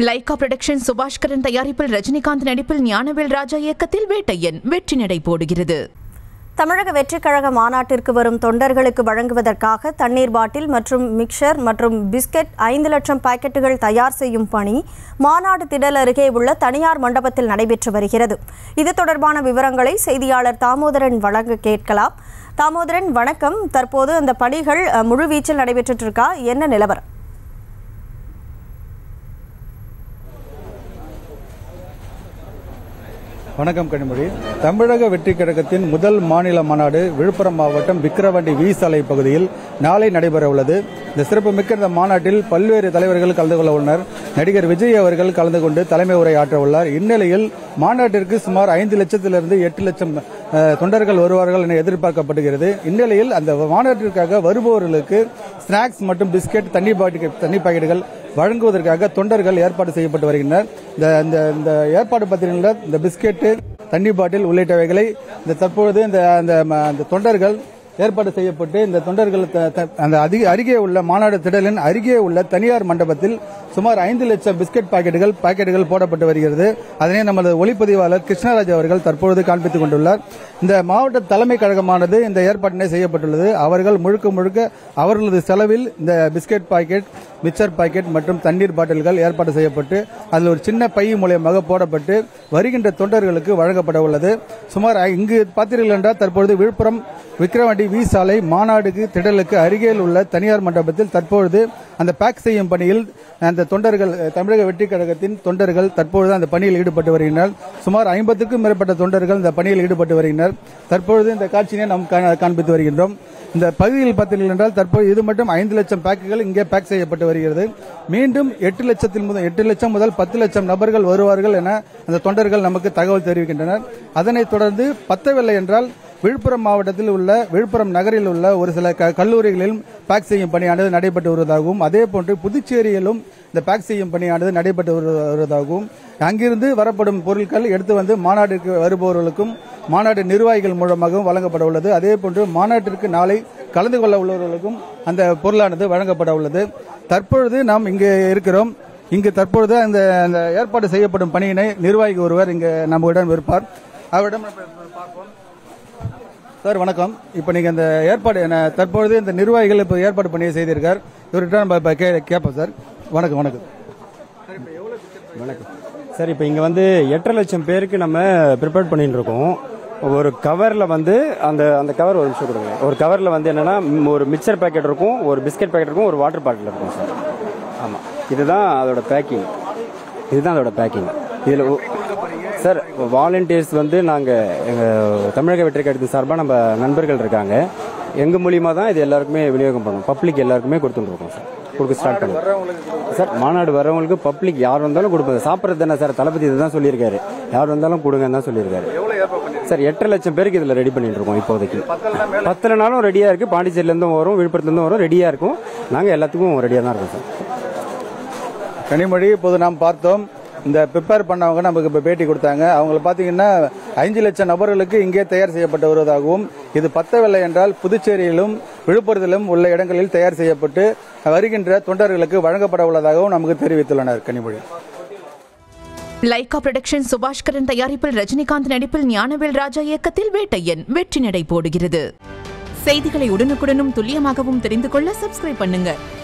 Lyca production Subaskaran தயாரிப்பில் ரஜினிகாந்த் நடிப்பில் ஞானவேல் ராஜா இயக்கத்தில் வேட்டையன் வெற்றி நடை போடுகிறது தமிழக வெற்றிக் கழக மாநாட்டிற்கு வரும் தொண்டர்களுக்கு வழங்குவதற்காக தண்ணீர் பாட்டில் மற்றும் மிக்சர் மற்றும் பிஸ்கட் ஐந்து லட்சம் பாக்கெட்டுகள் தயார் செய்யும் பணி மாநாடு திடல் அருகே உள்ள தனியார் மண்டபத்தில் நடைபெற்று வருகிறது இது தொடர்பான விவரங்களை செய்தியாளர் தாமோதரன் வழங்க கேட்கலாம் தாமோதரன் வணக்கம் தற்போது அந்த பணிகள் அஹ், முழுவீச்சில் நடைபெற்றுட்டு இருக்கா என்ன நிலவரம் வணக்கம் கனிமொழி தமிழக வெற்றி கழகத்தின் முதல் மாநில மாநாடு விழுப்புரம் மாவட்டம் விக்கிரவாண்டி வி சாலை பகுதியில் நாளை நடைபெற உள்ளது இந்த சிறப்புமிக்க இந்த மாநாட்டில் பல்வேறு தலைவர்கள் கலந்து கொள்ள உள்ளனர் நடிகர் விஜய் அவர்கள் கலந்து கொண்டு தலைமை உரை ஆற்ற உள்ளார் இந்நிலையில் மாநாட்டிற்கு சுமார் ஐந்து லட்சத்திலிருந்து எட்டு லட்சம் அஹ், தொண்டர்கள் வருவார்கள் என எதிர்பார்க்கப்படுகிறது இந்நிலையில் அந்த மாநாட்டிற்காக வருபவர்களுக்கு ஸ்நாக்ஸ் மற்றும் பிஸ்கெட் தண்ணி பாட்டில் தண்ணி பாக்கெட்டுகள் வழங்குவதற்காக தொண்டர்கள் ஏற்பாடு செய்யப்பட்டு வருகின்றனர் இந்த இந்த இந்த ஏற்பாடு பத்திரிகையில் இந்த பிஸ்கெட்டு தண்ணி பாட்டில் உள்ளிட்டவைகளை இந்த தற்பொழுது இந்த அந்த ம- அந்த தொண்டர்கள் ஏற்பாடு செய்யப்பட்டு இந்த தொண்டர்கள் த- த- அந்த அதிக அருகே உள்ள மாநாடு திடலின் அருகே உள்ள தனியார் மண்டபத்தில் சுமார் ஐந்து லட்சம் பிஸ்கட் பாக்கெட்டுகள் பாக்கெட்டுகள் போடப்பட்டு வருகிறது அதனை நமது ஒளிப்பதிவாளர் கிருஷ்ணராஜ் அவர்கள் தற்பொழுது காண்பித்துக் கொண்டுள்ளார் இந்த மாவட்ட தலைமை கழகமானது இந்த ஏற்பாட்டினை செய்யப்பட்டுள்ளது அவர்கள் முழுக்க முழுக்க அவர்களது செலவில் இந்த பிஸ்கட் பாக்கெட் மிக்சர் பாக்கெட் மற்றும் தண்ணீர் பாட்டில்கள் ஏற்பாடு செய்யப்பட்டு அதில் ஒரு சின்ன பை மூலியமாக போடப்பட்டு வருகின்ற தொண்டர்களுக்கு வழங்கப்பட உள்ளது சுமார் ஐ- இங்கு பார்த்தீர்கள் என்றால் தற்பொழுது விழுப்புரம் விக்கிரவாண்டி வி சாலை மாநாடுக்கு திடலுக்கு அருகில் உள்ள தனியார் மண்டபத்தில் தற்பொழுது அந்த பேக் செய்யும் பணியில் அந்த தொண்டர்கள் அஹ், தமிழக வெற்றி கழகத்தின் தொண்டர்கள் தற்பொழுது அந்த பணியில் ஈடுபட்டு வருகின்றனர் சுமார் ஐம்பதுக்கும் மேற்பட்ட தொண்டர்கள் இந்த பணியில் ஈடுபட்டு வருகின்றனர் தற்பொழுது இந்த காட்சியினை நாம் கா- காண்பித்து வருகின்றோம் இந்த பகுதியில் பார்த்தீர்கள் என்றால் தற்போது இது மட்டும் ஐந்து லட்சம் பேக்குகள் இங்கே பேக் செய்யப்பட்டு வருகிறது மீண்டும் எட்டு லட்சத்தில் முதல் எட்டு லட்சம் முதல் பத்து லட்சம் நபர்கள் வருவார்கள் என அந்த தொண்டர்கள் நமக்கு தகவல் தெரிவிக்கின்றனர் அதனைத் தொடர்ந்து பத்தவில்லை என்றால் விழுப்புரம் மாவட்டத்தில் உள்ள விழுப்புரம் நகரில் உள்ள ஒரு சில க- கல்லூரிகளிலும் பேக் செய்யும் பணியானது நடைபெற்று வருவதாகவும் அதே போன்று புதுச்சேரியிலும் இந்த பேக் செய்யும் பணியானது நடைபெற்று வருவ- வருவதாகவும் அங்கிருந்து வரப்படும் பொருட்கள் எடுத்து வந்து மாநாட்டிற்கு வருபவர்களுக்கும் மாநாடு நிர்வாகிகள் மூலமாகவும் வழங்கப்பட உள்ளது அதே போன்று மாநாட்டிற்கு நாளை கலந்து கொள்ள உள்ளவர்களுக்கும் அந்த பொருளானது வழங்கப்பட உள்ளது தற்பொழுது நாம் இங்கே இருக்கிறோம் இங்கு தற்பொழுது அந்த அந்த ஏற்பாடு செய்யப்படும் பணியினை நிர்வாகி ஒருவர் இங்கே நம்முடன் இருப்பார் அவரிடம் நம்ம இப்ப பார்ப்போம் சார் வணக்கம் இப்போ நீங்க இந்த ஏற்பாடு என்ன தற்பொழுது இந்த நிர்வாகிகள் இப்போ ஏற்பாடு பண்ணி செய்திருக்கார் இவர்கிட்ட நம்ம இப்போ கே கேட்போம் சார் வணக்கம் வணக்கம் வணக்கம் சார் இப்போ இங்கே வந்து எட்டரை லட்சம் பேருக்கு நம்ம ப்ரிப்பேர் பண்ணிட்டு இருக்கோம் ஒரு கவரில் வந்து அந்த அந்த கவர் ஒரு நிமிஷம் கொடுங்க ஒரு கவரில் வந்து என்னன்னா ம், ஒரு மிக்சர் பேக்கெட் இருக்கும் ஒரு பிஸ்கட் பேக்கெட் இருக்கும் ஒரு வாட்டர் பாட்டில் இருக்கும் சார் ஆமாம் இதுதான் அதோட பேக்கிங் இதுதான் அதோட பேக்கிங் இதில் சார் வாலண்டியர்ஸ் வந்து நாங்கள் எங்கள் தமிழக வெற்றி கழகத்தின் சார்பாக நம்ம நண்பர்கள் இருக்காங்க எங்கள் மூலியமாக தான் இது எல்லாருக்குமே விநியோகம் பண்ணோம் பப்ளிக் எல்லாருக்குமே கொடுத்துட்டுருக்கோம் சார் கொடுக்க ஸ்டார்ட் பண்ணுவோம் சார் மாநாடு வரவங்களுக்கு பப்ளிக் யார் வந்தாலும் கொடுப்போம் சாப்பிட்றது தானே சார் தளபதி இதை தான் சொல்லியிருக்காரு யார் வந்தாலும் கொடுங்கன்னு தான் சொல்லியிருக்காரு சார் எட்டரை லட்சம் பேருக்கு இதில் ரெடி பண்ணிட்டு இருக்கோம் இப்போதைக்கு பத்தரை நாளும் ரெடியாக இருக்குது பாண்டிச்சேரியிலேருந்தும் வரும் விழுப்புரத்துலேருந்தும் வரும் ரெடியாக இருக்கும் நாங்கள் எல்லாத்துக்கும் ரெடியாக தான் இருக்கோம் சார் கனிமொழி இப்போது நாம் பார்த்தோம் இந்த ப்ரிப்பேர் பண்ணவங்க நமக்கு இப்போ பேட்டி கொடுத்தாங்க அவங்கள பார்த்தீங்கன்னா ஐந்து லட்சம் நபர்களுக்கு இங்கே தயார் செய்யப்பட்டு வருவதாகவும் இது பத்தவில்லை என்றால் புதுச்சேரியிலும் விழுப்புரத்திலும் உள்ள இடங்களில் தயார் செய்யப்பட்டு வருகின்ற தொண்டர்களுக்கு வழங்கப்பட உள்ளதாகவும் நமக்கு தெரிவித்துள்ளனர் கனிமொழி லைகா புரொடக்ஷன் சுபாஷ்கரன் தயாரிப்பில் ரஜினிகாந்த் நடிப்பில் ஞானவேல் ராஜா இயக்கத்தில் வேட்டையன் வெற்றி நடை போடுகிறது செய்திகளை உடனுக்குடனும் துல்லியமாகவும் தெரிந்து கொள்ள சப்ஸ்கிரைப் பண்ணுங்க